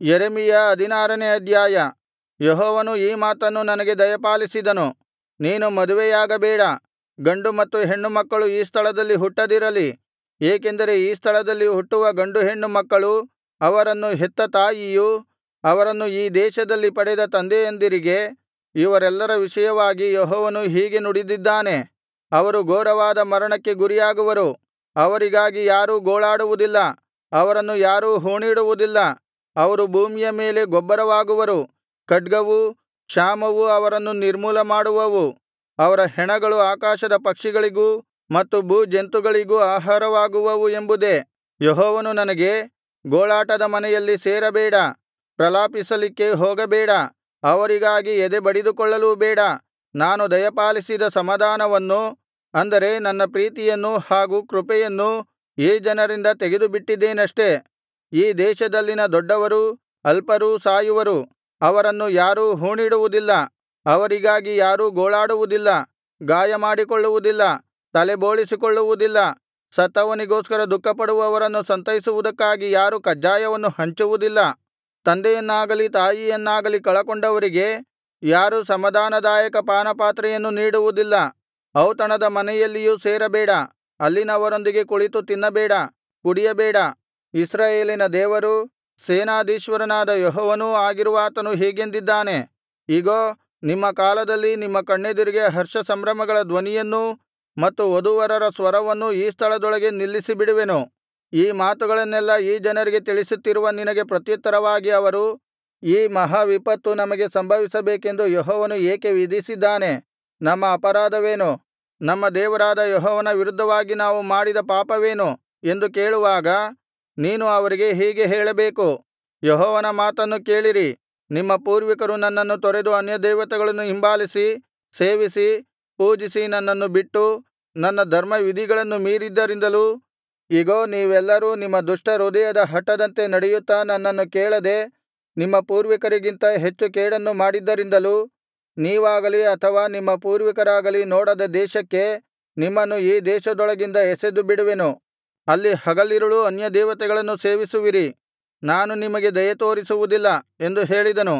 ಯೆರೆಮೀಯ ಹದಿನಾರನೇ ಅಧ್ಯಾಯ ಯೆಹೋವನು ಈ ಮಾತನ್ನು ನನಗೆ ದಯಪಾಲಿಸಿದನು ನೀನು ಮದುವೆಯಾಗಬೇಡ ಗಂಡು ಮತ್ತು ಹೆಣ್ಣು ಮಕ್ಕಳು ಈ ಸ್ಥಳದಲ್ಲಿ ಹುಟ್ಟದಿರಲಿ ಏಕೆಂದರೆ ಈ ಸ್ಥಳದಲ್ಲಿ ಹುಟ್ಟುವ ಗಂಡು ಹೆಣ್ಣು ಮಕ್ಕಳು ಅವರನ್ನು ಹೆತ್ತ ತಾಯಿಯೂ ಅವರನ್ನು ಈ ದೇಶದಲ್ಲಿ ಪಡೆದ ತಂದೆಯಂದಿರಿಗೆ ಇವರೆಲ್ಲರ ವಿಷಯವಾಗಿ ಯೆಹೋವನು ಹೀಗೆ ನುಡಿದಿದ್ದಾನೆ ಅವರು ಘೋರವಾದ ಮರಣಕ್ಕೆ ಗುರಿಯಾಗುವರು ಅವರಿಗಾಗಿ ಯಾರೂ ಗೋಳಾಡುವುದಿಲ್ಲ ಅವರನ್ನು ಯಾರೂ ಹೂಣಿಡುವುದಿಲ್ಲ ಅವರು ಭೂಮಿಯ ಮೇಲೆ ಗೊಬ್ಬರವಾಗುವರು ಖಡ್ಗವೂ ಕ್ಷಾಮವೂ ಅವರನ್ನು ನಿರ್ಮೂಲ ಮಾಡುವವು ಅವರ ಹೆಣಗಳು ಆಕಾಶದ ಪಕ್ಷಿಗಳಿಗೂ ಮತ್ತು ಭೂಜಂತುಗಳಿಗೂ ಆಹಾರವಾಗುವವು ಎಂಬುದೇ ಯೆಹೋವನು ನನಗೆ ಗೋಳಾಟದ ಮನೆಯಲ್ಲಿ ಸೇರಬೇಡ ಪ್ರಲಾಪಿಸಲಿಕ್ಕೆ ಹೋಗಬೇಡ ಅವರಿಗಾಗಿ ಎದೆ ಬಡಿದುಕೊಳ್ಳಲೂ ಬೇಡ ನಾನು ದಯಪಾಲಿಸಿದ ಸಮಾಧಾನವನ್ನು ಅಂದರೆ ನನ್ನ ಪ್ರೀತಿಯನ್ನೂ ಹಾಗೂ ಕೃಪೆಯನ್ನೂ ಈ ಜನರಿಂದ ತೆಗೆದುಬಿಟ್ಟಿದ್ದೇನಷ್ಟೆ ಈ ದೇಶದಲ್ಲಿನ ದೊಡ್ಡವರೂ ಅಲ್ಪರೂ ಸಾಯುವರು ಅವರನ್ನು ಯಾರೂ ಹೂಣಿಡುವುದಿಲ್ಲ ಅವರಿಗಾಗಿ ಯಾರೂ ಗೋಳಾಡುವುದಿಲ್ಲ ಗಾಯಮಾಡಿಕೊಳ್ಳುವುದಿಲ್ಲ ತಲೆಬೋಳಿಸಿಕೊಳ್ಳುವುದಿಲ್ಲ ಸತ್ತವನಿಗೋಸ್ಕರ ದುಃಖಪಡುವವರನ್ನು ಸಂತೈಸುವುದಕ್ಕಾಗಿ ಯಾರೂ ಕಜ್ಜಾಯವನ್ನು ಹಂಚುವುದಿಲ್ಲ ತಂದೆಯನ್ನಾಗಲಿ ತಾಯಿಯನ್ನಾಗಲಿ ಕಳಕೊಂಡವರಿಗೆ ಯಾರೂ ಸಮಾಧಾನದಾಯಕ ಪಾನಪಾತ್ರೆಯನ್ನು ನೀಡುವುದಿಲ್ಲ ಔತಣದ ಮನೆಯಲ್ಲಿಯೂ ಸೇರಬೇಡ ಅಲ್ಲಿನವರೊಂದಿಗೆ ಕುಳಿತು ತಿನ್ನಬೇಡ ಕುಡಿಯಬೇಡ ಇಸ್ರಾಯೇಲಿನ ದೇವರೂ ಸೇನಾಧೀಶ್ವರನಾದ ಯೆಹೋವನೂ ಆಗಿರುವಾತನು ಹೀಗೆಂದಿದ್ದಾನೆ ಇಗೋ ನಿಮ್ಮ ಕಾಲದಲ್ಲಿ ನಿಮ್ಮ ಕಣ್ಣೆದುರಿಗೆ ಹರ್ಷಸಂಭ್ರಮಗಳ ಧ್ವನಿಯನ್ನೂ ಮತ್ತು ವಧೂವರರ ಸ್ವರವನ್ನೂ ಈ ಸ್ಥಳದೊಳಗೆ ನಿಲ್ಲಿಸಿಬಿಡುವೆನು ಈ ಮಾತುಗಳನ್ನೆಲ್ಲಾ ಈ ಜನರಿಗೆ ತಿಳಿಸುತ್ತಿರುವ ನಿನಗೆ ಪ್ರತ್ಯುತ್ತರವಾಗಿ ಅವರು ಈ ಮಹಾ ವಿಪತ್ತು ನಮಗೆ ಸಂಭವಿಸಬೇಕೆಂದು ಯೆಹೋವನು ಏಕೆ ವಿಧಿಸಿದ್ದಾನೆ ನಮ್ಮ ಅಪರಾಧವೇನು ನಮ್ಮ ದೇವರಾದ ಯೆಹೋವನ ವಿರುದ್ಧವಾಗಿ ನಾವು ಮಾಡಿದ ಪಾಪವೇನು ಎಂದು ಕೇಳುವಾಗ ನೀನು ಅವರಿಗೆ ಹೀಗೆ ಹೇಳಬೇಕು ಯೆಹೋವನ ಮಾತನ್ನು ಕೇಳಿರಿ ನಿಮ್ಮ ಪೂರ್ವಿಕರು ನನ್ನನ್ನು ತೊರೆದು ಅನ್ಯದೇವತೆಗಳನ್ನು ಹಿಂಬಾಲಿಸಿ ಸೇವಿಸಿ ಪೂಜಿಸಿ ನನ್ನನ್ನು ಬಿಟ್ಟು ನನ್ನ ಧರ್ಮವಿಧಿಗಳನ್ನು ಮೀರಿದ್ದರಿಂದಲೂ ಇಗೋ ನೀವೆಲ್ಲರೂ ನಿಮ್ಮ ದುಷ್ಟ ಹೃದಯದ ಹಠದಂತೆ ನಡೆಯುತ್ತಾ ನನ್ನನ್ನು ಕೇಳದೆ ನಿಮ್ಮ ಪೂರ್ವಿಕರಿಗಿಂತ ಹೆಚ್ಚು ಕೇಡನ್ನು ಮಾಡಿದ್ದರಿಂದಲೂ ನೀವಾಗಲಿ ಅಥವಾ ನಿಮ್ಮ ಪೂರ್ವಿಕರಾಗಲಿ ನೋಡದ ದೇಶಕ್ಕೆ ನಿಮ್ಮನ್ನು ಈ ದೇಶದೊಳಗಿಂದ ಎಸೆದುಬಿಡುವೆನು ಅಲ್ಲಿ ಹಗಲಿರುಳೂ ಅನ್ಯದೇವತೆಗಳನ್ನು ಸೇವಿಸುವಿರಿ ನಾನು ನಿಮಗೆ ದಯೆತೋರಿಸುವುದಿಲ್ಲ ಎಂದು ಹೇಳಿದನು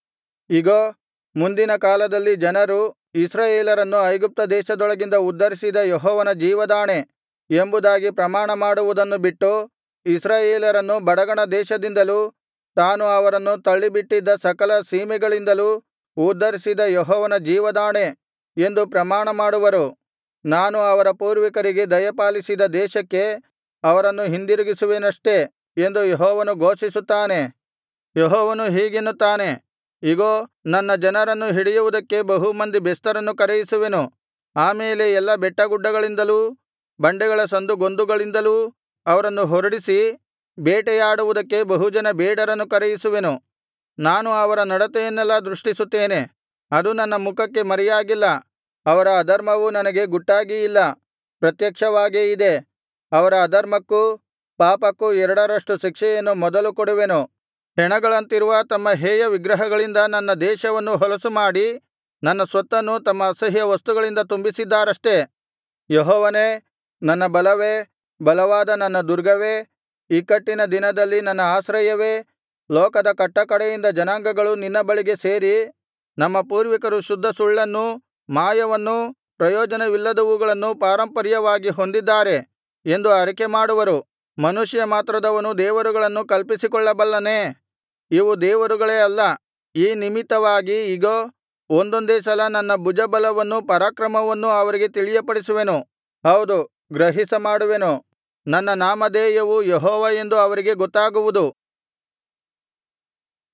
ಇಗೋ ಮುಂದಿನ ಕಾಲದಲ್ಲಿ ಜನರು ಇಸ್ರಾಯೇಲರನ್ನು ಐಗುಪ್ತ ದೇಶದೊಳಗಿಂದ ಉದ್ಧರಿಸಿದ ಯೆಹೋವನ ಜೀವದಾಣೆ ಎಂಬುದಾಗಿ ಪ್ರಮಾಣಮಾಡುವುದನ್ನು ಬಿಟ್ಟು ಇಸ್ರಾಯೇಲರನ್ನು ಬಡಗಣ ದೇಶದಿಂದಲೂ ತಾನು ಅವರನ್ನು ತಳ್ಳಿಬಿಟ್ಟಿದ್ದ ಸಕಲ ಸೀಮೆಗಳಿಂದಲೂ ಉದ್ಧರಿಸಿದ ಯೆಹೋವನ ಜೀವದಾಣೆ ಎಂದು ಪ್ರಮಾಣಮಾಡುವರು ನಾನು ಅವರ ಪೂರ್ವಿಕರಿಗೆ ದಯಪಾಲಿಸಿದ ದೇಶಕ್ಕೆ ಅವರನ್ನು ಹಿಂದಿರುಗಿಸುವೆನಷ್ಟೆ ಎಂದು ಯೆಹೋವನು ಘೋಷಿಸುತ್ತಾನೆ ಯೆಹೋವನು ಹೀಗೆನ್ನುತ್ತಾನೆ ಇಗೋ ನನ್ನ ಜನರನ್ನು ಹಿಡಿಯುವುದಕ್ಕೆ ಬಹು ಮಂದಿ ಬೆಸ್ತರನ್ನು ಕರೆಯಿಸುವೆನು ಆಮೇಲೆ ಎಲ್ಲಾ ಬೆಟ್ಟಗುಡ್ಡಗಳಿಂದಲೂ ಬಂಡೆಗಳ ಸಂದುಗೊಂದುಗಳಿಂದಲೂ ಅವರನ್ನು ಹೊರಡಿಸಿ ಬೇಟೆಯಾಡುವುದಕ್ಕೆ ಬಹುಜನ ಬೇಡರನ್ನು ಕರೆಯಿಸುವೆನು ನಾನು ಅವರ ನಡತೆಯನ್ನೆಲ್ಲಾ ದೃಷ್ಟಿಸುತ್ತೇನೆ ಅದು ನನ್ನ ಮುಖಕ್ಕೆ ಮರೆಯಾಗಿಲ್ಲ ಅವರ ಅಧರ್ಮವು ನನಗೆ ಗುಟ್ಟಾಗಿ ಇಲ್ಲ ಪ್ರತ್ಯಕ್ಷವಾಗೇ ಇದೆ ಅವರ ಅಧರ್ಮಕ್ಕೂ ಪಾಪಕ್ಕೂ ಎರಡರಷ್ಟು ಶಿಕ್ಷೆಯನ್ನು ಮೊದಲು ಕೊಡುವೆನು ಹೆಣಗಳಂತಿರುವ ತಮ್ಮ ಹೇಯ ವಿಗ್ರಹಗಳಿಂದ ನನ್ನ ದೇಶವನ್ನು ಹೊಲಸುಮಾಡಿ ನನ್ನ ಸ್ವತ್ತನ್ನು ತಮ್ಮ ಅಸಹ್ಯ ವಸ್ತುಗಳಿಂದ ತುಂಬಿಸಿದ್ದಾರಷ್ಟೆ ಯೆಹೋವನೇ ನನ್ನ ಬಲವೇ ಬಲವಾದ ನನ್ನ ದುರ್ಗವೇ ಇಕ್ಕಟ್ಟಿನ ದಿನದಲ್ಲಿ ನನ್ನ ಆಶ್ರಯವೇ ಲೋಕದ ಕಟ್ಟಕಡೆಯಿಂದ ಜನಾಂಗಗಳು ನಿನ್ನ ಬಳಿಗೆ ಸೇರಿ ನಮ್ಮ ಪೂರ್ವಿಕರು ಶುದ್ಧ ಸುಳ್ಳನ್ನೂ ಮಾಯವನ್ನೂ ಪ್ರಯೋಜನವಿಲ್ಲದವುಗಳನ್ನೂ ಪಾರಂಪರ್ಯವಾಗಿ ಹೊಂದಿದ್ದಾರೆ ಎಂದು ಅರಿಕೆಮಾಡುವರು ಮನುಷ್ಯ ಮಾತ್ರದವನು ದೇವರುಗಳನ್ನು ಕಲ್ಪಿಸಿಕೊಳ್ಳಬಲ್ಲನೇ ಇವು ದೇವರುಗಳೇ ಅಲ್ಲ ಈ ನಿಮಿತ್ತವಾಗಿ ಇಗೋ ಒಂದೊಂದೇ ಸಲ ನನ್ನ ಭುಜಬಲವನ್ನೂ ಪರಾಕ್ರಮವನ್ನೂ ಅವರಿಗೆ ತಿಳಿಯಪಡಿಸುವೆನು ಹೌದು ಗ್ರಹಿಸಮಾಡುವೆನು ನನ್ನ ನಾಮಧೇಯವು ಯೆಹೋವ ಎಂದು ಅವರಿಗೆ ಗೊತ್ತಾಗುವುದು